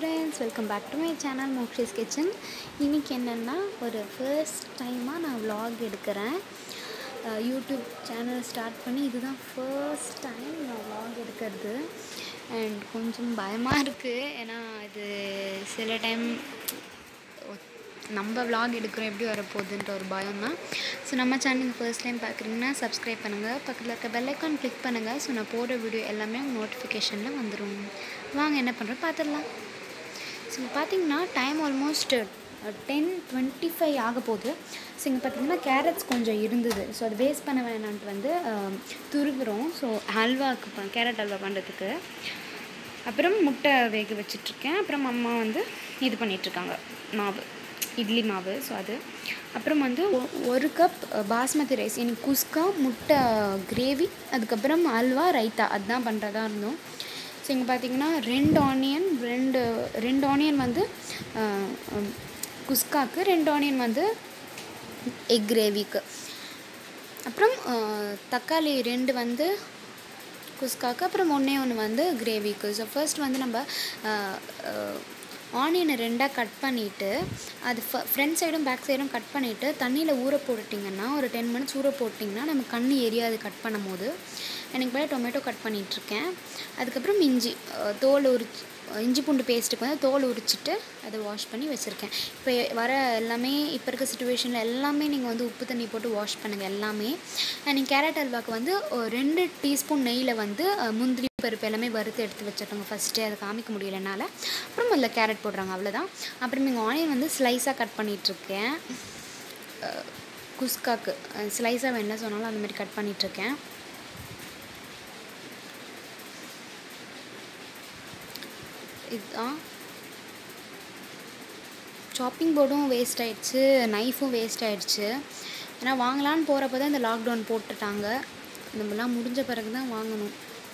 friends welcome back to my channel Mokshi's kitchen இன்றைக்கி என்னென்னா ஒரு ஃபர்ஸ்ட் டைமாக நான் vlog எடுக்கிறேன் அஹ் யூடியூப் சேனல் ஸ்டார்ட் பண்ணி இதுதான் ஃபர்ஸ்ட் டைம் நான் vlog எடுக்கிறது அண்ட் கொஞ்சம் பயமாக இருக்குது ஏன்னா இது சில டைம் நம்ம vlog எடுக்கிறோம் எப்படி வரப்போகுதுன்ற ஒரு பயம் தான் ஸோ நம்ம சேனல் ஃபர்ஸ்ட் டைம் பார்க்குறீங்கன்னா சப்ஸ்கிரைப் பண்ணுங்கள் பக்கத்தில் இருக்க பெல் ஐக்கான் கிளிக் பண்ணுங்கள் ஸோ நான் போடுற வீடியோ எல்லாமே உங்கள் நோட்டிஃபிகேஷனில் வந்துடும் வாங்க என்ன பண்ணுறோம் பார்த்துடலாம் ஸோ பார்த்தீங்கன்னா time almost ten twenty five ஆக போகுது ஸோ இங்கே பார்த்தீங்கன்னா கேரட்ஸ் கொஞ்சம் இருந்தது ஸோ அது வேஸ்ட் பண்ண வேணான்ட்டு வந்து அஹ், துருவுறோம் ஸோ ஹல்வாக்கு ப- கேரட் ஹல்வா பண்ணுறதுக்கு அப்புறம் முட்டை வேக வச்சிட்ருக்கேன் அப்புறம் அம்மா வந்து இது பண்ணிகிட்ருக்காங்க மாவு இட்லி மாவு ஸோ அது அப்புறம் வந்து ஒ- ஒரு கப் பாஸ்மதி ரைஸ் எனக்கு குஸ்கா முட்டை கிரேவி அதுக்கப்புறம் அல்வா ரைத்தா அதுதான் பண்ணுறதா இருந்தோம் ஸோ இங்கே பார்த்தீங்கன்னா ரெண்டு ஆனியன் ரெண்டு ரெண்டு ஆனியன் வந்து அஹ், உம், குஸ்காக்கு ரெண்டு ஆனியன் வந்து எக் கிரேவிக்கு அப்புறம் அஹ், தக்காளி ரெண்டு வந்து குஸ்காக்கு அப்புறம் ஒன்றே ஒன்று வந்து கிரேவிக்கு ஸோ ஃபர்ஸ்ட் வந்து நம்ம ஆனியனை ரெண்டாக கட் பண்ணிவிட்டு அது ஃப்ரண்ட் சைடும் பேக் சைடும் கட் பண்ணிவிட்டு தண்ணியில் ஊற போட்டுட்டிங்கன்னா ஒரு டென் மினிட்ஸ் ஊற போட்டிங்கன்னா நம்ம கண் எரியாது கட் பண்ணும் போது எனக்கு பதில் டொமேட்டோ கட் பண்ணிகிட்ருக்கேன் அதுக்கப்புறம் இஞ்சி அஹ், தோல் உரிச்சு இஞ்சி பூண்டு பேஸ்ட்டுக்கு வந்து தோல் உரிச்சிட்டு அதை வாஷ் பண்ணி வச்சுருக்கேன் இப்போ வர எல்லாமே இப்போ இருக்க சுச்சுவேஷனில் எல்லாமே நீங்கள் வந்து உப்பு தண்ணி போட்டு வாஷ் பண்ணுங்கள் எல்லாமே நீங்கள் கேரட் அல்வாக்கு வந்து ஒரு ரெண்டு டீஸ்பூன் நெய்யில் வந்து அஹ், முந்திரி பருப்பு எல்லாமே வறுத்து எடுத்து வச்சிட்டோங்க ஃபஸ்ட்டே அதை காமிக்க முடியல என்னால் அப்புறம் அதில் கேரட் போடுறாங்க அவ்வளோதான் அப்புறம் நீங்கள் ஆனியன் வந்து ஸ்லைஸாக கட் பண்ணிகிட்ருக்கேன் குஸ்காக்கு ஸ்லைஸாக வேணா சொன்னாலும் அந்த மாதிரி கட் பண்ணிகிட்ருக்கேன் இதுதான் சாப்பிங் போர்டும் வேஸ்ட் ஆயிடுச்சு நைஃபும் வேஸ்ட் ஆயிடுச்சு ஏன்னா வாங்கலான்னு போகிறப்ப தான் இந்த லாக்டவுன் போட்டுட்டாங்க இதெல்லாம் முடிஞ்ச பிறகு தான் வாங்கணும்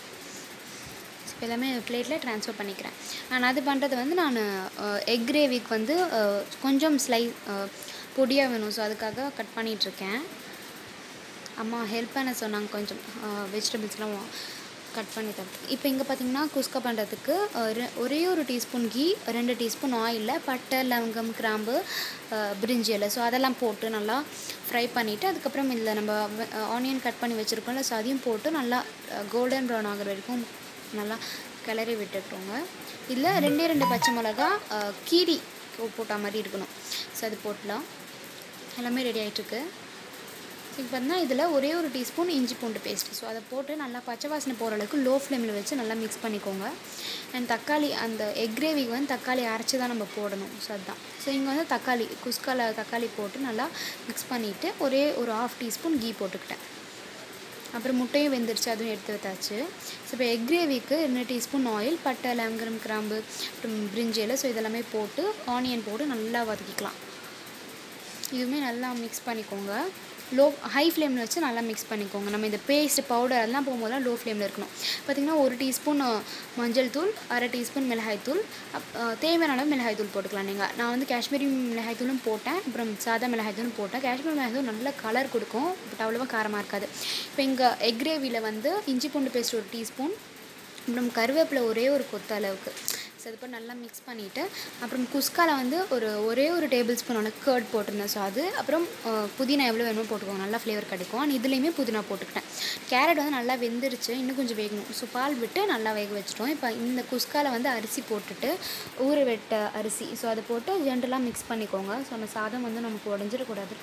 இப்போ எல்லாமே பிளேட்டில் ட்ரான்ஸ்ஃபர் பண்ணிக்கிறேன் நான் அது பண்ணுறது வந்து நான் எக் கிரேவிக்கு வந்து அஹ், கொஞ்சம் ஸ்லை பொடியாக வேணும் ஸோ அதுக்காக கட் பண்ணிகிட்ருக்கேன் அம்மா ஹெல்ப் பண்ண சொன்னாங்க கொஞ்சம் வெஜிடபிள்ஸ்லாம் கட் பண்ணி தரது இப்போ இங்கே பார்த்தீங்கன்னா குஸ்கா பண்ணுறதுக்கு ஒரே ஒரு டீஸ்பூன் கீ ரெண்டு டீஸ்பூன் ஆயிலில் பட்டை லவங்கம் கிராம்பு அஹ், பிரிஞ்சி இலை ஸோ அதெல்லாம் போட்டு நல்லா ஃப்ரை பண்ணிவிட்டு அதுக்கப்புறம் இதில் நம்ம ஆனியன் கட் பண்ணி வச்சுருக்கோம்ல ஸோ அதையும் போட்டு நல்லா கோல்டன் ப்ரௌன் ஆகிற வரைக்கும் நல்லா கிளறி விட்டுட்டோங்க இதில் ரெண்டே ரெண்டு பச்சை மிளகா அஹ், கீரி போட்ட மாதிரி இருக்கணும் ஸோ அது போட்டலாம் எல்லாமே ரெடி ஆகிட்டுருக்கு இப்போ பார்த்தீங்கன்னா இதில் ஒரே ஒரு டீஸ்பூன் இஞ்சி பூண்டு பேஸ்ட் ஸோ அதை போட்டு நல்லா பச்சை வாசனை போகிற அளவுக்கு லோ ஃப்ளேமில் வச்சு நல்லா மிக்ஸ் பண்ணிக்கோங்க அண்ட் தக்காளி அந்த எக் கிரேவிக்கு வந்து தக்காளி அரைச்சி தான் நம்ம போடணும் ஸோ அதுதான் ஸோ இங்கே வந்து தக்காளி குஸ்கால தக்காளி போட்டு நல்லா மிக்ஸ் பண்ணிவிட்டு ஒரே ஒரு ஆஃப் டீஸ்பூன் கீ போட்டுக்கிட்டேன் அப்புறம் முட்டையும் வெந்துருச்சு அதுவும் எடுத்து வச்சாச்சு ஸோ இப்போ எக் கிரேவிக்கு ரெண்டு டீஸ்பூன் ஆயில் பட்டை லவங்கம் கிராம்பு அப்புறம் பிரிஞ்சியில் ஸோ இதெல்லாமே போட்டு ஆனியன் போட்டு நல்லா வதக்கிக்கலாம் இதுவுமே நல்லா மிக்ஸ் பண்ணிக்கோங்க லோ ஹை ஃப்ளேமில் வச்சு நல்லா மிக்ஸ் பண்ணிக்கோங்க நம்ம இந்த பேஸ்ட் பவுடர் அதெல்லாம் போகும்போதெல்லாம் லோ ஃப்ளேமில் இருக்கணும் பார்த்திங்கன்னா ஒரு டீஸ்பூன் மஞ்சள் தூள் அரை டீஸ்பூன் மிளகாய் தூள் அப் அஹ், தேவையான அளவு மிளகாய் தூள் போட்டுக்கலாம் நீங்கள் நான் வந்து காஷ்மீரி மிளகாய் தூளும் போட்டேன் அப்புறம் சாதா மிளகாய் தூளும் போட்டேன் காஷ்மீரி மிளகாய் தூள் நல்ல கலர் கொடுக்கும் பட் அவ்வளோவா காரமாக இருக்காது இப்போ இங்கே எக் கிரேவியில் வந்து இஞ்சி பூண்டு பேஸ்ட் ஒரு டீஸ்பூன் அப்புறம் கருவேப்பிலை ஒரே ஒரு கொத்த அளவுக்கு ஸோ அது போட்டு நல்லா மிக்ஸ் பண்ணிவிட்டு அப்புறம் குஸ்கால வந்து ஒரு ஒரே ஒரு டேபிள் ஸ்பூன் அளவுக்கு கர்ட் போட்டிருந்தேன் ஸோ அது அப்புறம் அஹ், புதினா எவ்வளோ வேணுமோ போட்டுக்கோங்க நல்லா ஃப்ளேவர் கிடைக்கும் அண்ட் இதுலேயுமே புதினா போட்டுக்கிட்டேன் கேரட் வந்து நல்லா வெந்துருச்சு இன்னும் கொஞ்சம் வேகணும் ஸோ பால் விட்டு நல்லா வேக வச்சிட்டோம் இப்போ இந்த குஸ்கால வந்து அரிசி போட்டுட்டு ஊற வெட்ட அரிசி ஸோ அதை போட்டு ஜென்ரலாக மிக்ஸ் பண்ணிக்கோங்க ஸோ அந்த சாதம் வந்து நமக்கு உடஞ்சிடக்கூடாது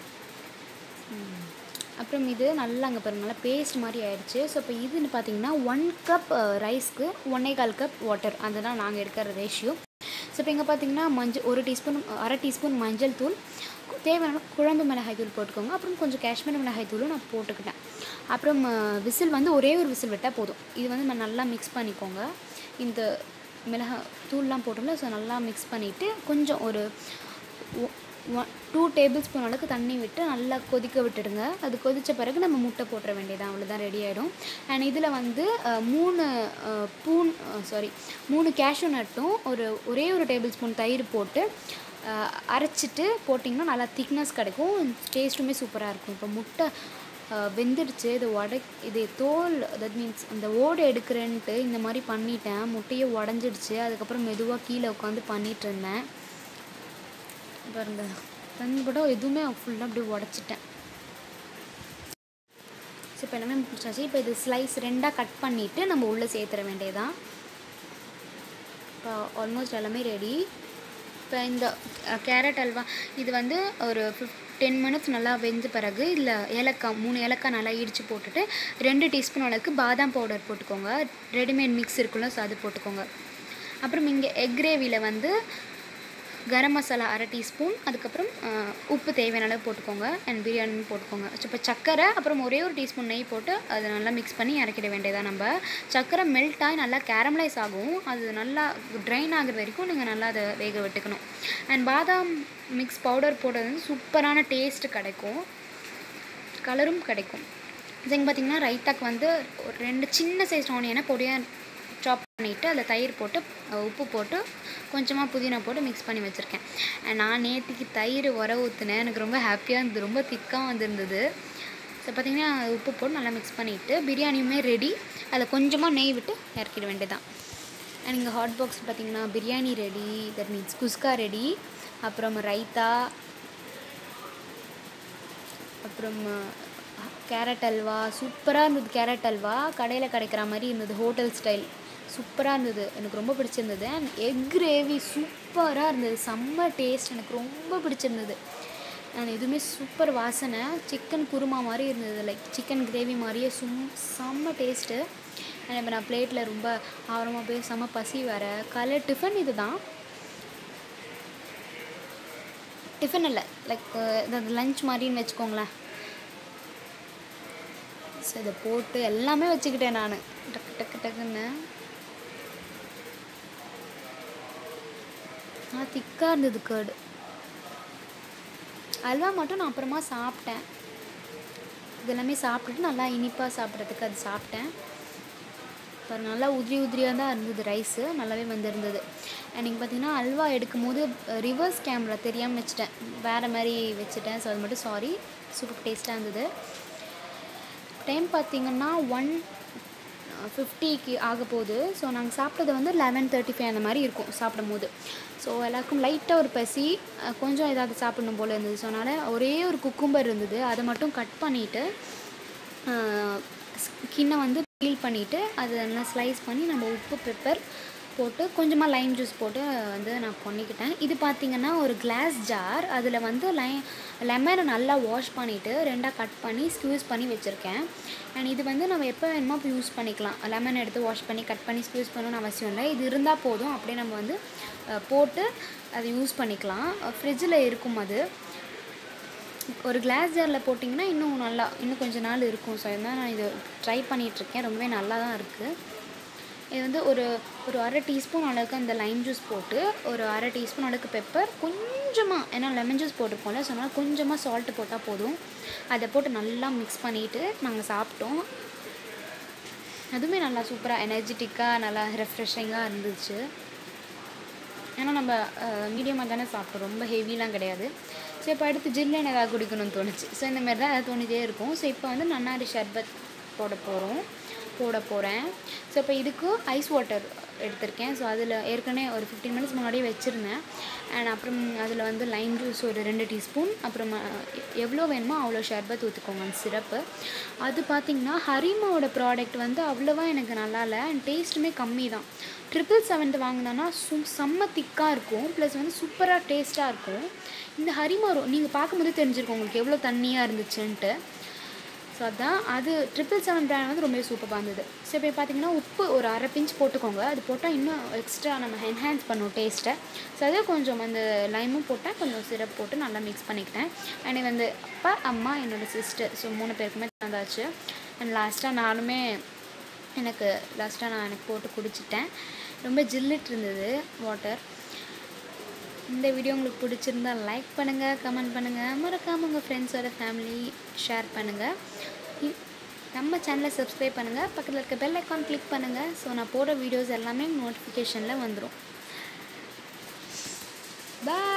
அப்புறம் இது நல்லா அங்கே பாருங்க நல்லா பேஸ்ட் மாதிரி ஆயிடுச்சு ஸோ இப்போ இதுன்னு பார்த்தீங்கன்னா ஒன் கப் ரைஸ்க்கு ஒன்னே கால் கப் வாட்டர் அதுதான் நாங்கள் எடுக்கிற ரேஷியோ ஸோ இப்போ இங்கே பார்த்தீங்கன்னா மஞ்சள் ஒரு டீஸ்பூன் அரை டீஸ்பூன் மஞ்சள் தூள் தேவையான குழம்பு மிளகாய் தூள் போட்டுக்கோங்க அப்புறம் கொஞ்சம் காஷ்மீர் மிளகாய் தூளும் நான் போட்டுக்கிட்டேன் அப்புறம் விசில் வந்து ஒரே ஒரு விசில் விட்டால் போதும் இது வந்து நம்ம நல்லா மிக்ஸ் பண்ணிக்கோங்க இந்த மிளகாய் தூள்லாம் போட்டோம்ல ஸோ நல்லா மிக்ஸ் பண்ணிவிட்டு கொஞ்சம் ஒரு ஒன் டூ டேபிள் ஸ்பூன் அளவுக்கு தண்ணி விட்டு நல்லா கொதிக்க விட்டுடுங்க அது கொதித்த பிறகு நம்ம முட்டை போட்டுற வேண்டியதான் அவ்வளோதான் ரெடி ஆகிடும் அண்ட் இதில் வந்து அஹ், மூணு அஹ், பூன் சாரி மூணு கேஷ்யூ நட்டும் ஒரு ஒரே ஒரு டேபிள் ஸ்பூன் தயிர் போட்டு அஹ், அரைச்சிட்டு போட்டிங்கன்னா நல்லா திக்னஸ் கிடைக்கும் டேஸ்ட்டுமே சூப்பராக இருக்கும் இப்போ முட்டை அஹ், வெந்துடுச்சு இது உடை இது தோல் தட் மீன்ஸ் அந்த ஓடு எடுக்கிறேன்ட்டு இந்த மாதிரி பண்ணிட்டேன் முட்டையை உடஞ்சிடுச்சு அதுக்கப்புறம் மெதுவாக கீழே உட்காந்து பண்ணிட்டு இருந்தேன் பாருங்க தண்ணி கூட எதுவுமே ஃபுல்லாக அப்படியே உடச்சிட்டேன் ஸோ இப்போ எல்லாமே முடிச்சாச்சு இப்போ இது ஸ்லைஸ் ரெண்டாக கட் பண்ணிவிட்டு நம்ம உள்ளே சேர்த்துற வேண்டியதான் இப்போ ஆல்மோஸ்ட் எல்லாமே ரெடி இப்போ இந்த கேரட் அல்வா இது வந்து ஒரு ஃபிஃப் டென் மினிட்ஸ் நல்லா வெந்த பிறகு இதில் ஏலக்காய் மூணு ஏலக்காய் நல்லா இடித்து போட்டுட்டு ரெண்டு டீஸ்பூன் அளவுக்கு பாதாம் பவுடர் போட்டுக்கோங்க ரெடிமேட் மிக்ஸ் இருக்குல்ல ஸோ அது போட்டுக்கோங்க அப்புறம் இங்கே எக் கிரேவியில் வந்து கரம் மசாலா அரை டீஸ்பூன் அதுக்கப்புறம் அஹ், உப்பு தேவையான அளவு போட்டுக்கோங்க அண்ட் பிரியாணி போட்டுக்கோங்க ஸோ இப்போ சக்கரை அப்புறம் ஒரே ஒரு டீஸ்பூன் நெய் போட்டு அதை நல்லா மிக்ஸ் பண்ணி இறக்கிட வேண்டியதான் நம்ம சக்கரை மெல்ட் ஆகி நல்லா கேரமலைஸ் ஆகும் அது நல்லா ட்ரைன் ஆகுற வரைக்கும் நீங்கள் நல்லா அதை வேக விட்டுக்கணும் அண்ட் பாதாம் மிக்ஸ் பவுடர் போடுறது வந்து சூப்பரான டேஸ்ட் கிடைக்கும் கலரும் கிடைக்கும் இது இங்கே பார்த்தீங்கன்னா ரைத்தாக்கு வந்து ஒரு ரெண்டு சின்ன சைஸ் ஆனியனை பொடியாக சாப் பண்ணிவிட்டு அதில் தயிர் போட்டு அஹ், உப்பு போட்டு கொஞ்சமாக புதினா போட்டு மிக்ஸ் பண்ணி வச்சுருக்கேன் And நான் நேற்றுக்கு தயிர் உர ஊற்றுனேன் எனக்கு ரொம்ப ஹாப்பியாக இருந்தது ரொம்ப திக்காக வந்திருந்தது ஸோ பார்த்தீங்கன்னா உப்பு போட்டு நல்லா மிக்ஸ் பண்ணிவிட்டு பிரியாணியுமே ரெடி அதில் கொஞ்சமாக நெய் விட்டு இறக்கிட வேண்டியதான் அண்ட் இங்கே ஹாட் பாக்ஸ் பார்த்தீங்கன்னா biryani ready that means kuska ready அப்புறம் ரைத்தா அப்புறம் கேரட் அல்வா சூப்பராக இருந்தது கேரட் அல்வா கடையில் கிடைக்கிற மாதிரி இருந்தது ஹோட்டல் ஸ்டைல் சூப்பராக இருந்தது எனக்கு ரொம்ப பிடிச்சிருந்தது அண்ட் எக் கிரேவி சூப்பராக இருந்தது செம்ம டேஸ்ட் எனக்கு ரொம்ப பிடிச்சிருந்தது அண்ட் எதுவுமே சூப்பர் வாசனை சிக்கன் குருமா மாதிரி இருந்தது லைக் சிக்கன் கிரேவி மாதிரியே சும் செம்ம டேஸ்ட்டு அண்ட் இப்போ நான் பிளேட்டில் ரொம்ப ஆர்வமாக போய் செம்ம பசி வேறு காலையில் டிஃபன் இது தான் டிஃபன் இல்லை லைக் இது லஞ்ச் மாதிரின்னு வச்சுக்கோங்களேன் ஸோ இதை போட்டு எல்லாமே வச்சுக்கிட்டேன் நான் டக்கு டக்கு டக்குன்னு ஆ திக்காக இருந்தது கேர்டு அல்வா மட்டும் நான் அப்புறமா சாப்பிட்டேன் இதெல்லாமே சாப்பிட்டுட்டு நல்லா இனிப்பாக சாப்பிட்றதுக்கு அது சாப்பிட்டேன் இப்போ நல்லா உதிரி உதிரியாக தான் இருந்தது ரைஸு நல்லாவே வந்திருந்தது அண்ட் நீங்கள் பார்த்தீங்கன்னா அல்வா எடுக்கும் போது ரிவர்ஸ் கேமரா தெரியாமல் வச்சுட்டேன் வேறு மாதிரி வச்சுட்டேன் ஸோ அது மட்டும் சாரி சூப்பர் டேஸ்ட்டாக இருந்தது டைம் பார்த்தீங்கன்னா ஒன் ஃபிஃப்டிக்கு ஆக போகுது ஸோ நாங்கள் சாப்பிட்டது வந்து லெவன் தேர்ட்டி ஃபைவ் அந்த மாதிரி இருக்கும் சாப்பிடும் போது ஸோ எல்லாருக்கும் லைட்டாக ஒரு பசி அஹ், கொஞ்சம் ஏதாவது சாப்பிடணும் போல் இருந்தது ஸோ அதனால் ஒரே ஒரு குக்கும்பர் இருந்தது அதை மட்டும் கட் பண்ணிவிட்டு கிண்ணை வந்து பீல் பண்ணிவிட்டு அதை நல்லா ஸ்லைஸ் பண்ணி நம்ம உப்பு பெப்பர் போட்டு கொஞ்சமாக லைம் ஜூஸ் போட்டு வந்து நான் பண்ணிக்கிட்டேன் இது பார்த்திங்கன்னா ஒரு கிளாஸ் ஜார் அதில் வந்து லை லெமனை நல்லா வாஷ் பண்ணிவிட்டு ரெண்டாக கட் பண்ணி ஸ்க்யூஸ் பண்ணி வச்சுருக்கேன் அண்ட் இது வந்து நம்ம எப்போ வேணுமோ அப்போ யூஸ் பண்ணிக்கலாம் லெமன் எடுத்து வாஷ் பண்ணி கட் பண்ணி ஸ்க்யூஸ் பண்ணணும்னு அவசியம் இல்லை இது இருந்தால் போதும் அப்படியே நம்ம வந்து அஹ், போட்டு அதை யூஸ் பண்ணிக்கலாம் ஃப்ரிட்ஜில் இருக்கும் அது ஒரு கிளாஸ் ஜாரில் போட்டிங்கன்னா இன்னும் நல்லா இன்னும் கொஞ்ச நாள் இருக்கும் ஸோ அதனால் நான் இது ட்ரை பண்ணிகிட்ருக்கேன் ரொம்பவே நல்லா தான் இருக்குது இது வந்து ஒரு ஒரு அரை டீஸ்பூன் அளவுக்கு அந்த லைம் ஜூஸ் போட்டு ஒரு அரை டீஸ்பூன் அளவுக்கு பெப்பர் கொஞ்சமாக ஏன்னா லெமன் ஜூஸ் போட்டிருக்கோம்ல ஸோ அதனால் கொஞ்சமாக சால்ட்டு போட்டால் போதும் அதை போட்டு நல்லா மிக்ஸ் பண்ணிவிட்டு நாங்கள் சாப்பிட்டோம் அதுவுமே நல்லா சூப்பராக எனர்ஜெட்டிக்காக நல்லா ரெஃப்ரெஷிங்காக இருந்துச்சு ஏன்னா நம்ம மீடியமாக தானே சாப்பிட்டோம் ரொம்ப ஹெவிலாம் கிடையாது ஸோ இப்போ அடுத்து ஜில்லுன்னு ஏதாவது குடிக்கணும்னு தோணுச்சு ஸோ இந்த மாதிரி தான் ஏதாவது தோணிட்டே இருக்கும் ஸோ இப்போ வந்து நன்னாரி ஷர்பத் போட போகிறோம் போட போகிறேன் ஸோ இப்போ இதுக்கு ஐஸ் வாட்டர் எடுத்திருக்கேன் ஸோ அதில் ஏற்கனவே ஒரு ஃபிஃப்டீன் மினிட்ஸ் முன்னாடியே வச்சுருந்தேன் அண்ட் அப்புறம் அதில் வந்து லைம் ஜூஸ் ஒரு ரெண்டு டீஸ்பூன் அப்புறம் எவ்வளோ வேணுமோ அவ்வளோ ஷர்பத் ஊற்றிக்கோங்க அந்த சிரப்பு அது பார்த்திங்கன்னா ஹரிமாவோட ப்ராடக்ட் வந்து அவ்வளோவா எனக்கு நல்லா இல்லை அண்ட் டேஸ்ட்டுமே கம்மி தான் ட்ரிபிள் செவன்த் வாங்கினோன்னா சு செம்ம திக்காக இருக்கும் ப்ளஸ் வந்து சூப்பராக டேஸ்ட்டாக இருக்கும் இந்த ஹரிமாரோ நீங்கள் பார்க்கும்போதே தெரிஞ்சிருக்கும் உங்களுக்கு எவ்வளோ தண்ணியாக இருந்துச்சுன்ட்டு ஸோ அதான் அது ட்ரிபிள் செவன் பிராண்ட் வந்து ரொம்பவே சூப்பராக இருந்தது ஸோ இப்போ பார்த்தீங்கன்னா உப்பு ஒரு அரை பிஞ்ச் போட்டுக்கோங்க அது போட்டால் இன்னும் எக்ஸ்ட்ரா நம்ம என்ஹான்ஸ் பண்ணும் டேஸ்ட்டை ஸோ அதே கொஞ்சம் அந்த லைமும் போட்டேன் கொஞ்சம் சிரப் போட்டு நல்லா மிக்ஸ் பண்ணிக்கிட்டேன் அண்ட் வந்து அப்பா அம்மா என்னோடய சிஸ்டர் ஸோ மூணு பேருக்குமே தந்தாச்சு அண்ட் லாஸ்ட்டாக நானுமே எனக்கு லாஸ்ட்டாக நான் எனக்கு போட்டு குடிச்சிட்டேன் ரொம்ப ஜில்லிட்டு இருந்தது வாட்டர் இந்த வீடியோ உங்களுக்கு பிடிச்சிருந்தா லைக் பண்ணுங்கள் கமெண்ட் பண்ணுங்கள் மறக்காமல் உங்கள் ஃப்ரெண்ட்ஸோட ஃபேமிலி ஷேர் பண்ணுங்கள் இ- நம்ம சேனலை சப்ஸ்கிரைப் பண்ணுங்கள் பக்கத்தில் இருக்க பெல் ஐக்கான் கிளிக் பண்ணுங்கள் ஸோ நான் போடுற வீடியோஸ் எல்லாமே நோட்டிஃபிகேஷனில் வந்துடும் பாய்